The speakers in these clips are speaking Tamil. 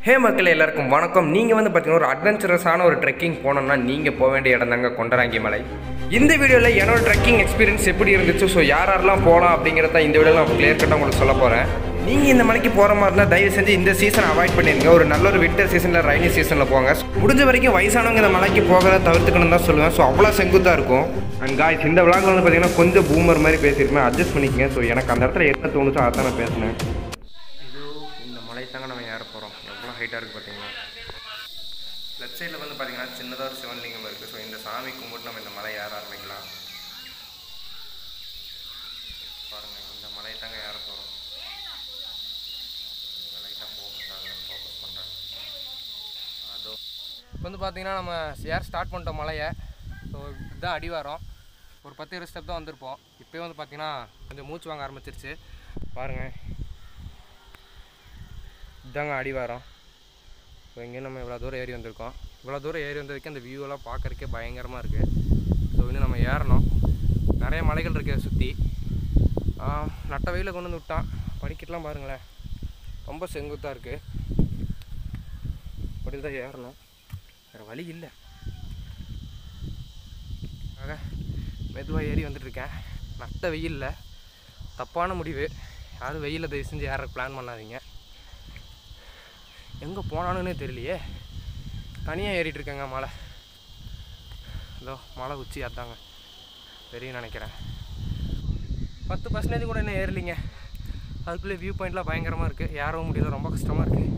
ஹே மக்கள் எல்லாருக்கும் வணக்கம் நீங்கள் வந்து பார்த்தீங்கன்னா ஒரு அட்வென்ச்சரஸான ஒரு ட்ரெக்கிங் போனோம்னா நீங்கள் போக வேண்டிய இடம் தாங்க கொண்டராங்கி மலை இந்த வீடியோவில் என்னோட ட்ரெக்கிங் எக்ஸ்பீரியன்ஸ் எப்படி இருந்துச்சு ஸோ யார் யாரெல்லாம் போகலாம் அப்படிங்கிறத இந்த வீடியோவில் நான் கிளியர் கட்டாக உங்களுக்கு சொல்ல போகிறேன் நீங்கள் இந்த மலைக்கு போகிற மாதிரி இருந்தால் தயவு செஞ்சு இந்த சீசன் அவாய்ட் பண்ணிடுங்க ஒரு நல்ல ஒரு வின்டர் சீசனில் ரைனி சீசனில் போங்க முடிஞ்ச வரைக்கும் வயசானவங்க இந்த மலைக்கு போகிறத தவிர்த்துக்கணும் தான் சொல்லுவேன் ஸோ அவ்வளோ செங்குத்தாக இருக்கும் அண்ட் காய்ஸ் இந்த விளாக் வந்து பார்த்தீங்கன்னா கொஞ்சம் பூமர் மாதிரி பேசியிருப்பேன் அட்ஜஸ்ட் பண்ணிக்கங்க ஸோ எனக்கு அந்த இடத்துல என்ன தோணுச்சோ அதான் நான் பேசினேன் இது இந்த மலை தாங்க நம்ம ஏற போகிறோம் எவ்வளோ ஹைட்டாக இருக்குது பார்த்தீங்களா லெஃப்ட் சைடில் வந்து பார்த்தீங்கன்னா சின்னதாக ஒரு சிவன்லிங்கம் இருக்குது ஸோ இந்த சாமி கும்பிட்டு நம்ம இந்த மலை ஏற ஆரம்பிக்கலாம் பாருங்கள் இந்த மலை தாங்க ஏற போகிறோம் லைட்டாக ஃபோக்கஸ் ஆகல ஃபோக்கஸ் பண்ணுறேன் அதோ இப்போ வந்து பார்த்தீங்கன்னா நம்ம ஏற ஸ்டார்ட் பண்ணிட்டோம் மலையை ஸோ இதுதான் அடிவாரம் ஒரு பத்து இருபது ஸ்டெப் தான் வந்திருப்போம் இப்போயே வந்து பார்த்தீங்கன்னா கொஞ்சம் மூச்சு வாங்க ஆரம்பிச்சிருச்சு பாருங்கள் இதாங்க அடிவாரம் ஸோ இங்கேயும் நம்ம இவ்வளோ தூரம் ஏறி வந்திருக்கோம் இவ்வளோ தூரம் ஏறி வந்ததுக்கு அந்த வியூவெல்லாம் பார்க்கறக்கே பயங்கரமாக இருக்குது ஸோ இன்னும் நம்ம ஏறணும் நிறைய மலைகள் இருக்குது சுற்றி நட்ட வெயில கொண்டு வந்து விட்டான் படிக்கட்டுலாம் பாருங்களேன் ரொம்ப செங்குத்தாக இருக்குது அப்படி தான் ஏறணும் வேறு வழி இல்லை ஆக மெதுவாக ஏறி வந்துட்டுருக்கேன் நட்ட வெயிலில் தப்பான முடிவு யாரும் வெயிலில் தயவு செஞ்சு ஏற பிளான் பண்ணாதீங்க எங்கே போனானுன்னே தெரியலையே தனியாக ஏறிட்டு இருக்கேங்க மலை இதோ மலை உச்சி அதாங்க தெரியும் நினைக்கிறேன் பத்து பர்சன்டேஜ் கூட இன்னும் ஏறலிங்க அதுக்குள்ளே வியூ பாயிண்ட்லாம் பயங்கரமாக இருக்குது ஏறவும் முடியல ரொம்ப கஷ்டமாக இருக்குது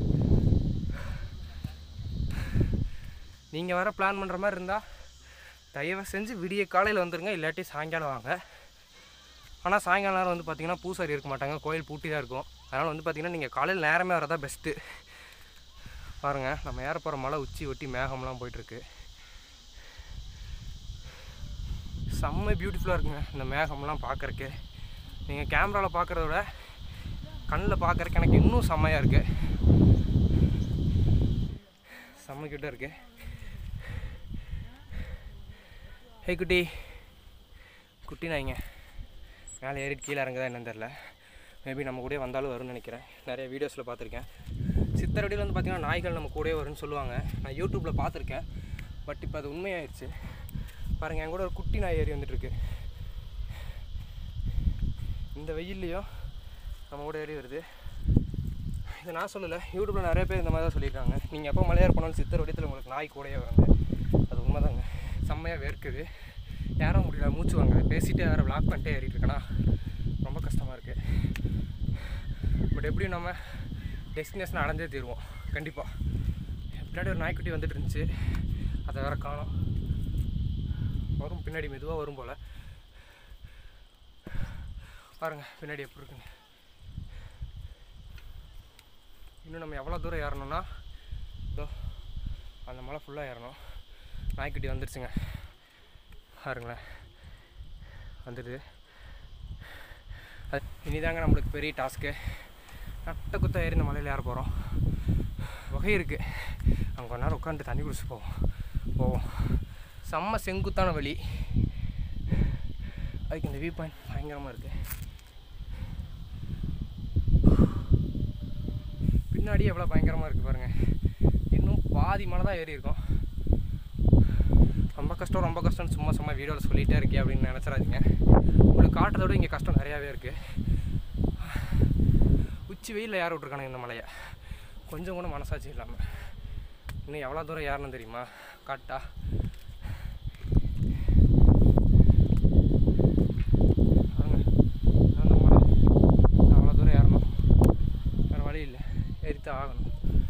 நீங்கள் வர பிளான் பண்ணுற மாதிரி இருந்தால் தயவு செஞ்சு விடிய காலையில் வந்துருங்க இல்லாட்டி சாயங்காலம் வாங்க ஆனால் சாயங்காலம் நேரம் வந்து பார்த்தீங்கன்னா பூசாரி இருக்க மாட்டாங்க கோயில் பூட்டி தான் இருக்கும் அதனால் வந்து பார்த்தீங்கன்னா நீங்கள் காலையில் நேரமே வரதா பெஸ்ட்டு பாருங்கள் நம்ம ஏற போகிற மலை உச்சி ஒட்டி மேகம்லாம் போயிட்டுருக்கு செம்ம பியூட்டிஃபுல்லாக இருக்குங்க இந்த மேகம்லாம் பார்க்குறக்கு நீங்கள் கேமராவில் பார்க்குறத விட கண்ணில் பார்க்குறக்கு எனக்கு இன்னும் செம்மையாக இருக்குது செம்ம கிட்ட இருக்கு ஹே குட்டி குட்டி நாய்ங்க மேலே ஏறிட்டு கீழே இறங்குதா என்னன்னு தெரில மேபி நம்ம கூட வந்தாலும் வரும்னு நினைக்கிறேன் நிறைய வீடியோஸில் பார்த்துருக்கேன் சித்தரடியில் வந்து பார்த்திங்கன்னா நாய்கள் நம்ம கூடவே வரும்னு சொல்லுவாங்க நான் யூடியூப்பில் பார்த்துருக்கேன் பட் இப்போ அது உண்மையாயிடுச்சு பாருங்கள் என் கூட ஒரு குட்டி நாய் ஏறி வந்துட்டுருக்கு இந்த வெயில்லையும் நம்ம கூட ஏறி வருது இது நான் சொல்லலை யூடியூப்பில் நிறைய பேர் இந்த மாதிரி தான் சொல்லியிருக்காங்க நீங்கள் எப்போ மலையார் போனாலும் சித்தர் வடியத்தில் உங்களுக்கு நாய் கூடயே வருங்க அது உண்மைதாங்க செம்மையாக வேர்க்குது ஏற முடியல மூச்சு வாங்குது பேசிகிட்டே வேறு விளாக் பண்ணிட்டே ஏறிட்டு இருக்கேனா ரொம்ப கஷ்டமாக இருக்குது பட் எப்படியும் நம்ம டெஸ்டினேஷன் அடைஞ்சே தீருவோம் கண்டிப்பாக பின்னாடி ஒரு நாய்க்குட்டி வந்துட்டு இருந்துச்சு அதை வேற காணோம் வரும் பின்னாடி மெதுவாக வரும் போல் பாருங்க பின்னாடி எப்படி இருக்குங்க இன்னும் நம்ம எவ்வளோ தூரம் ஏறணும்னா இதோ அந்த மலை ஃபுல்லாக ஏறணும் நாய்க்குட்டி வந்துருச்சுங்க பாருங்களேன் வந்துடுது அது இனிதாங்க நம்மளுக்கு பெரிய டாஸ்க்கு நட்ட குத்த ஏறி இந்த மலையில் ஏற போகிறோம் வகை இருக்குது அங்கே கொஞ்ச நேரம் உட்காந்து தண்ணி குடிச்சு போவோம் போவோம் செம்ம செங்குத்தான வழி அதுக்கு இந்த வியூ பாயிண்ட் பயங்கரமாக இருக்குது பின்னாடியே எவ்வளோ பயங்கரமாக இருக்குது பாருங்கள் இன்னும் பாதி மலை தான் ஏறி இருக்கோம் ரொம்ப கஷ்டம் ரொம்ப கஷ்டம்னு சும்மா சும்மா வீடியோவில் சொல்லிகிட்டே இருக்கே அப்படின்னு நினச்சிடாதீங்க உங்களுக்கு காட்டுறத விட இங்கே கஷ்டம் நிறையாவே இருக்குது உச்சி வெயிலில் ஏற விட்ருக்கானுங்க இந்த மலையை கொஞ்சம் கூட மனசாட்சி இல்லாமல் இன்னும் எவ்வளோ தூரம் ஏறணும் தெரியுமா காட்டா பாருங்க, இதான் அந்த மலை அவ்வளோ தூரம் ஏறணும் வேறு வழி இல்லை ஏறித்தான் ஆகணும்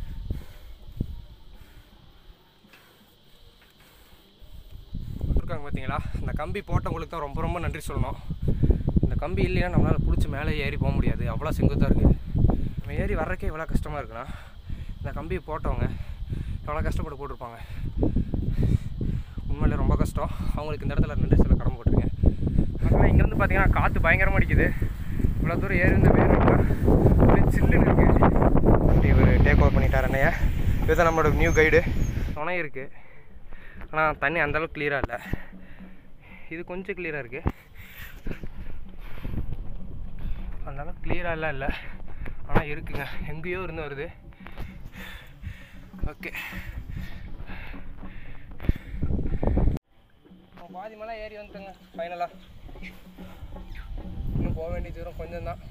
இருக்காங்க பார்த்தீங்களா இந்த கம்பி போட்டவங்களுக்கு தான் ரொம்ப ரொம்ப நன்றி சொல்லணும் இந்த கம்பி இல்லைன்னா நம்மளால் பிடிச்சி மேலே ஏறி போக முடியாது அவ்வளோ செங்குத்தாக இருக்குது நம்ம ஏறி வர்றக்கே இவ்வளோ கஷ்டமாக இருக்குன்னா இந்த கம்பி போட்டவங்க எவ்வளோ கஷ்டப்பட்டு போட்டிருப்பாங்க உண்மையிலே ரொம்ப கஷ்டம் அவங்களுக்கு இந்த இடத்துல நன்றி சொல்ல கடமை போட்டிருக்கேன் அதனால் இங்கேருந்து பார்த்தீங்கன்னா காற்று பயங்கரமாக அடிக்குது இவ்வளோ தூரம் ஏறி இந்த வேறு அப்படியே சில்லுன்னு இருக்குது இவர் டேக் ஓவர் பண்ணிட்டார் அண்ணையா இதுதான் நம்மளோட நியூ கைடு துணை இருக்குது ஆனால் தண்ணி அந்தளவுக்கு கிளியராக இல்லை இது கொஞ்சம் கிளியராக இருக்குது அந்தளவுக்கு கிளியராக எல்லாம் இல்லை ஆனால் இருக்குங்க எங்கேயோ இருந்து வருது ஓகே பாதி மலை ஏறி வந்துட்டேங்க ஃபைனலாக இன்னும் போக வேண்டிய தூரம் கொஞ்சம் தான்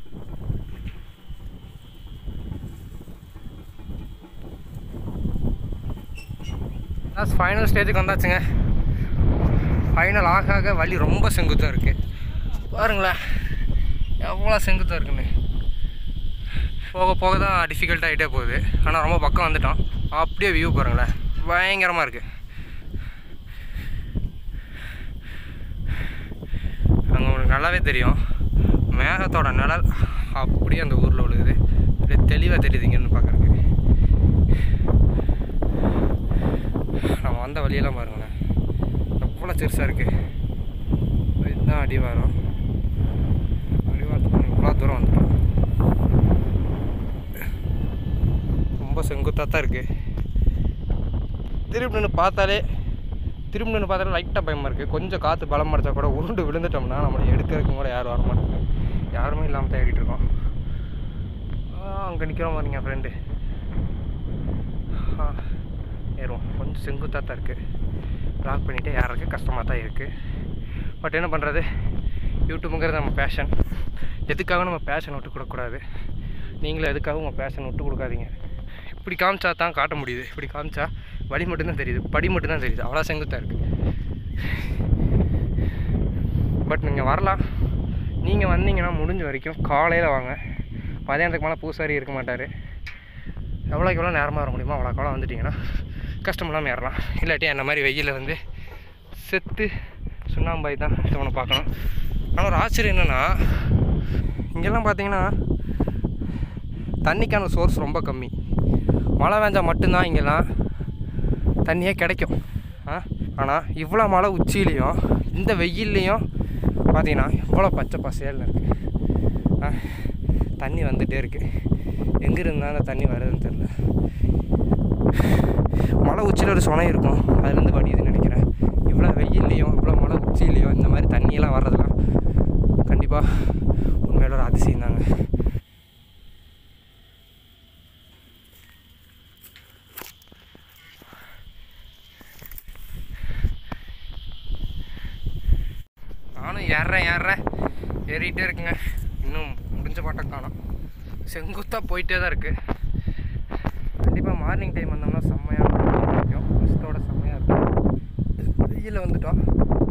ஃபைனல் ஸ்டேஜுக்கு வந்தாச்சுங்க ஃபைனல் ஆக ஆக வழி ரொம்ப செங்குத்தாக இருக்குது பாருங்களேன் எவ்வளோ செங்குத்தாக இருக்குன்னு போக போக தான் டிஃபிகல்ட் ஆகிட்டே போகுது ஆனால் ரொம்ப பக்கம் வந்துட்டோம் அப்படியே வியூ பாருங்களேன் பயங்கரமாக இருக்குது அங்கே உங்களுக்கு நல்லாவே தெரியும் மேகத்தோட நிழல் அப்படியே அந்த ஊரில் விழுகுது அப்படியே தெளிவாக தெரியுது இங்கேருந்து பார்க்குறதுக்கு நம்ம வந்த வழியெல்லாம் பாருங்களேன் எவ்வளோ சிறுசாக இருக்குது இதுதான் அடிவாரம் அடிவாரத்துக்கு இவ்வளோ தூரம் வந்துட்டோம் ரொம்ப செங்குத்தாக தான் இருக்குது திரும்பி நின்று பார்த்தாலே திரும்பி நின்று பார்த்தாலே லைட்டாக பயமாக இருக்குது கொஞ்சம் காற்று பலம் அடித்தா கூட உருண்டு விழுந்துட்டோம்னா நம்மளை எடுக்கிறதுக்கு கூட யாரும் வர மாட்டாங்க யாருமே இல்லாமல் தான் ஏறிட்டு இருக்கோம் அங்கே நிற்கிறோம் பாருங்க ஃப்ரெண்டு ஆ ஏறுவோம் கொஞ்சம் செங்குத்தாக தான் இருக்குது லாக் பண்ணிவிட்டு யாருக்கு கஷ்டமாக தான் இருக்குது பட் என்ன பண்ணுறது யூடியூப்புங்கிறது நம்ம பேஷன் எதுக்காக நம்ம பேஷன் விட்டு கொடுக்கக்கூடாது நீங்களும் எதுக்காக உங்கள் பேஷன் விட்டு கொடுக்காதீங்க இப்படி காமிச்சா தான் காட்ட முடியுது இப்படி காமிச்சா வழி மட்டும்தான் தெரியுது படி மட்டும்தான் தெரியுது அவ்வளோ செங்குத்தாக இருக்குது பட் நீங்கள் வரலாம் நீங்கள் வந்தீங்கன்னா முடிஞ்ச வரைக்கும் காலையில் வாங்க மதியானத்துக்கு மேலே பூசாரி இருக்க மாட்டார் எவ்வளோக்கு எவ்வளோ நேரமாக வர முடியுமோ அவ்வளோ காலம் வந்துட்டிங்கன்னா கஷ்டம் இல்லாமல் ஏறலாம் இல்லாட்டி அந்த மாதிரி வெயிலில் வந்து செத்து சுண்ணாம்பாய் தான் இவனை பார்க்கணும் ஆனால் ஒரு ஆச்சரியம் என்னென்னா இங்கெல்லாம் பார்த்தீங்கன்னா தண்ணிக்கான சோர்ஸ் ரொம்ப கம்மி மழை பெஞ்சால் மட்டும்தான் இங்கெல்லாம் தண்ணியே கிடைக்கும் ஆ ஆனால் இவ்வளோ மழை உச்சியிலையும் இந்த வெயில்லையும் பார்த்தீங்கன்னா இவ்வளோ பச்சை பசேல்னு இருக்குது ஆ தண்ணி வந்துகிட்டே இருக்குது எங்கே இருந்தால் அந்த தண்ணி வருதுன்னு தெரில மலை உச்சியில் ஒரு சுனை இருக்கும் அதுலேருந்து வடியுதுன்னு நினைக்கிறேன் இவ்வளோ வெயில்லையும் இவ்வளோ மலை உச்சியிலையும் இந்த மாதிரி தண்ணியெல்லாம் வர்றதுலாம் கண்டிப்பாக உண்மையில ஒரு அதிசயம் தாங்க நானும் ஏறுறேன் ஏறுறேன் ஏறிட்டே இருக்குங்க இன்னும் முடிஞ்ச மாட்டம் காணும் செங்குத்தாக போயிட்டே தான் இருக்குது கண்டிப்பாக மார்னிங் டைம் வந்தோம்னா செம்மையாக இருக்கும் மிஸ்டோட செம்மையாக இருக்கும் வெயிலில் வந்துட்டோம்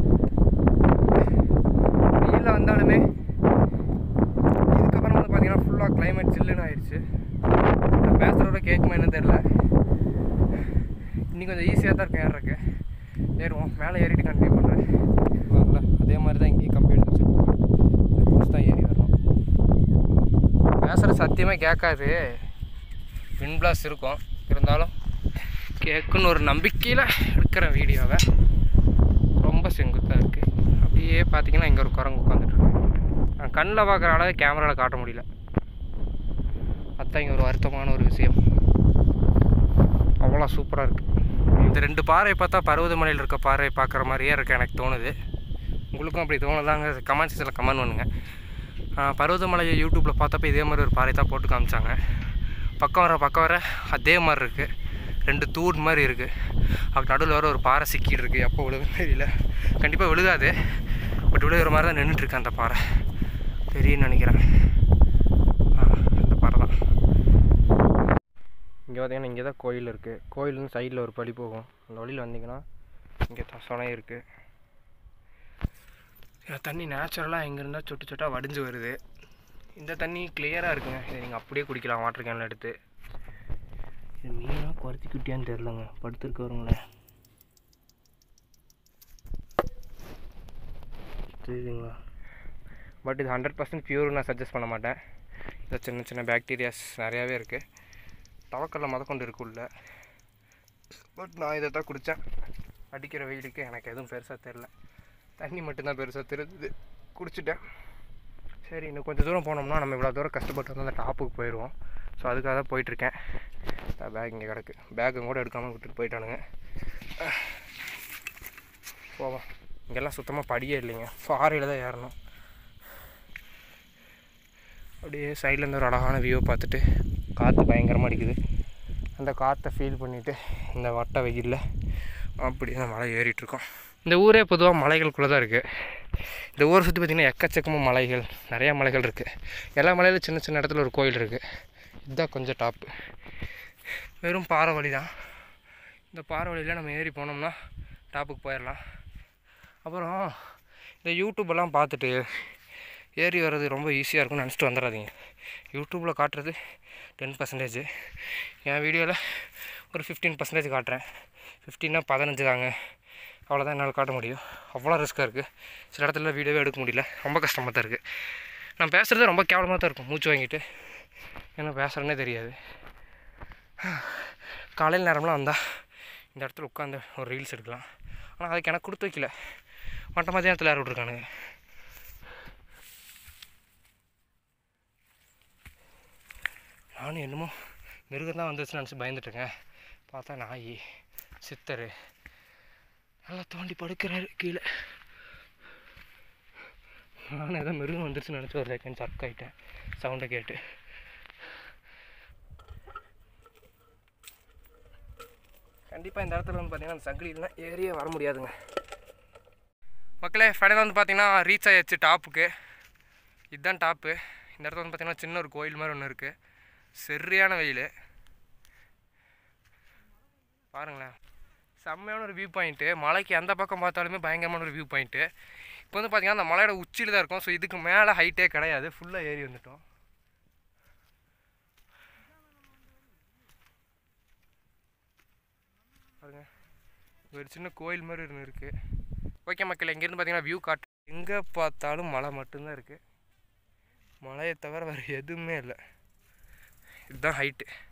வெயிலில் வந்தாலுமே இதுக்கப்புறம் வந்து பார்த்தீங்கன்னா ஃபுல்லாக கிளைமேட் சில்லுன்னு ஆயிடுச்சு நான் பேசுகிறோட கேட்குமா என்னன்னு தெரில இன்னி கொஞ்சம் ஈஸியாக தான் இருக்கும் ஏறக்கு ஏறுவோம் மேலே ஏறிட்டு கண்டினியூ பண்ணுறேன் வரல அதே மாதிரி தான் இங்கேயும் கம்பி எடுத்து வச்சுருக்கோம் புதுசு தான் ஏறி வரணும் பேசுகிற சத்தியமாக கேட்காது வின் பிளாஸ் இருக்கும் இருந்தாலும் கேட்குன்னு ஒரு நம்பிக்கையில் எடுக்கிற வீடியோவை ரொம்ப செங்குத்தாக இருக்குது அப்படியே பார்த்தீங்கன்னா இங்கே ஒரு குரங்கு உட்காந்துட்ருக்கு நான் கண்ணில் பார்க்குற அளவு கேமராவில் காட்ட முடியல அதுதான் இங்கே ஒரு வருத்தமான ஒரு விஷயம் அவ்வளோ சூப்பராக இருக்குது இந்த ரெண்டு பாறை பார்த்தா பருவதமலையில் இருக்க பாறை பார்க்குற மாதிரியே இருக்கு எனக்கு தோணுது உங்களுக்கும் அப்படி தோணுதாங்க கமெண்ட் செக்ஷனில் கமெண்ட் பண்ணுங்கள் பருவதமலையை யூடியூப்பில் பார்த்தப்ப இதே மாதிரி ஒரு பாறை தான் போட்டு காமிச்சாங்க பக்கம் வர பக்கம் வர அதே மாதிரி இருக்குது ரெண்டு தூண் மாதிரி இருக்குது அப்படி நடுவில் வர ஒரு பாறை சிக்கிட்டு இருக்குது எப்போ விழுகுன்னு தெரியல கண்டிப்பாக விழுகாது பட் விழுகிற மாதிரி தான் நின்றுட்டுருக்கு அந்த பாறை தெரியும்னு நினைக்கிறேன் ஆ, அந்த பாறை தான் இங்கே பார்த்தீங்கன்னா இங்கே தான் கோயில் இருக்குது கோயிலுன்னு சைடில் ஒரு படி போகும் அந்த வழியில் வந்தீங்கன்னா இங்கே தான் சுனை இருக்குது இந்த தண்ணி நேச்சுரலாக எங்கே இருந்தால் சொட்டு சொட்டாக வடிஞ்சு வருது இந்த தண்ணி கிளியராக இருக்குங்க இதை நீங்கள் அப்படியே குடிக்கலாம் வாட்டர் கேனில் எடுத்து இது மீனாக குறைச்சி குட்டியான்னு தெரிலங்க படுத்துருக்கு வருங்களே தெரியுதுங்களா பட் இது ஹண்ட்ரட் பர்சன்ட் பியூர் நான் சஜஸ்ட் பண்ண மாட்டேன் இதில் சின்ன சின்ன பாக்டீரியாஸ் நிறையாவே இருக்குது தவக்கல்ல முதற்கொண்டு இருக்கு உள்ள பட் நான் இதை தான் குடித்தேன் அடிக்கிற வெயிலுக்கு எனக்கு எதுவும் பெருசாக தெரில தண்ணி மட்டும்தான் பெருசாக தெரிஞ்சுது குடிச்சிட்டேன் சரி இன்னும் கொஞ்சம் தூரம் போனோம்னா நம்ம இவ்வளோ தூரம் கஷ்டப்பட்டு வந்து அந்த டாப்புக்கு போயிடுவோம் ஸோ அதுக்காக தான் போயிட்டுருக்கேன் பேக் இங்கே கிடக்கு பேக்கும் கூட எடுக்காமல் விட்டுட்டு போயிட்டானுங்க போவோம் இங்கெல்லாம் சுத்தமாக படியே இல்லைங்க பாறையில் தான் ஏறணும் அப்படியே சைட்லேருந்து ஒரு அழகான வியூவை பார்த்துட்டு காற்று பயங்கரமாக அடிக்குது அந்த காற்றை ஃபீல் பண்ணிவிட்டு இந்த வட்ட வெயிலில் அப்படி அந்த மலை ஏறிட்டுருக்கோம் இந்த ஊரே பொதுவாக மலைகளுக்குள்ளே தான் இருக்குது இந்த ஊரை சுற்றி பார்த்திங்கன்னா எக்கச்சக்கமாக மலைகள் நிறையா மலைகள் இருக்குது எல்லா மலையிலும் சின்ன சின்ன இடத்துல ஒரு கோயில் இருக்குது இதுதான் கொஞ்சம் டாப்பு வெறும் பாறை வழி தான் இந்த பாறை வழியில் நம்ம ஏறி போனோம்னா டாப்புக்கு போயிடலாம் அப்புறம் இந்த யூடியூப்பெல்லாம் பார்த்துட்டு ஏறி வர்றது ரொம்ப ஈஸியாக இருக்கும்னு நினச்சிட்டு வந்துடாதீங்க யூடியூப்பில் காட்டுறது டென் பர்சன்டேஜ் என் வீடியோவில் ஒரு ஃபிஃப்டீன் பர்சன்டேஜ் காட்டுறேன் ஃபிஃப்டின்னா பதினஞ்சு தாங்க அவ்வளோதான் என்னால் காட்ட முடியும் அவ்வளோ ரிஸ்க்காக இருக்குது சில இடத்துல வீடியோவே எடுக்க முடியல ரொம்ப கஷ்டமாக தான் இருக்குது நான் பேசுகிறது ரொம்ப கேவலமாக தான் இருக்கும் மூச்சு வாங்கிட்டு என்ன பேசுகிறேன்னே தெரியாது காலையில் நேரம்லாம் வந்தால் இந்த இடத்துல உட்காந்து ஒரு ரீல்ஸ் எடுக்கலாம் ஆனால் அதுக்கு எனக்கு கொடுத்து வைக்கல மற்ற மதியானத்தில் யார் விட்ருக்கானுங்க நானும் என்னமோ மிருகம் தான் வந்துச்சுன்னு நினச்சி பயந்துட்டுருக்கேன் பார்த்தா நாய் சித்தர் நல்லா தோண்டி படுக்கிறாரு கீழே நானும் ஏதோ மிருகம் வந்துருச்சுன்னு நினச்சி ஒரு செகண்ட் சர்க் ஆகிட்டேன் சவுண்டை கேட்டு கண்டிப்பாக இந்த இடத்துல வந்து பார்த்தீங்கன்னா அந்த சங்கிலி இல்லைனா ஏறியே வர முடியாதுங்க மக்களே ஃபைனலாக வந்து பார்த்தீங்கன்னா ரீச் ஆகிடுச்சு டாப்புக்கு இதுதான் டாப்பு இந்த இடத்துல வந்து பார்த்தீங்கன்னா சின்ன ஒரு கோயில் மாதிரி ஒன்று இருக்குது சரியான வெயில் பாருங்களேன் செம்மையான ஒரு வியூ பாயிண்ட்டு மலைக்கு எந்த பக்கம் பார்த்தாலுமே பயங்கரமான ஒரு வியூ பாயிண்ட்டு இப்போ வந்து பார்த்தீங்கன்னா அந்த மலையோட உச்சியில் தான் இருக்கும் ஸோ இதுக்கு மேலே ஹைட்டே கிடையாது ஃபுல்லாக ஏறி வந்துட்டோம் பாருங்க ஒரு சின்ன கோயில் மாதிரி ஒன்று இருக்குது ஓகே மக்கள் இங்கேருந்து பார்த்தீங்கன்னா வியூ காட்டு எங்கே பார்த்தாலும் மலை மட்டும்தான் இருக்குது மலையை தவிர வேறு எதுவுமே இல்லை இதுதான் ஹைட்டு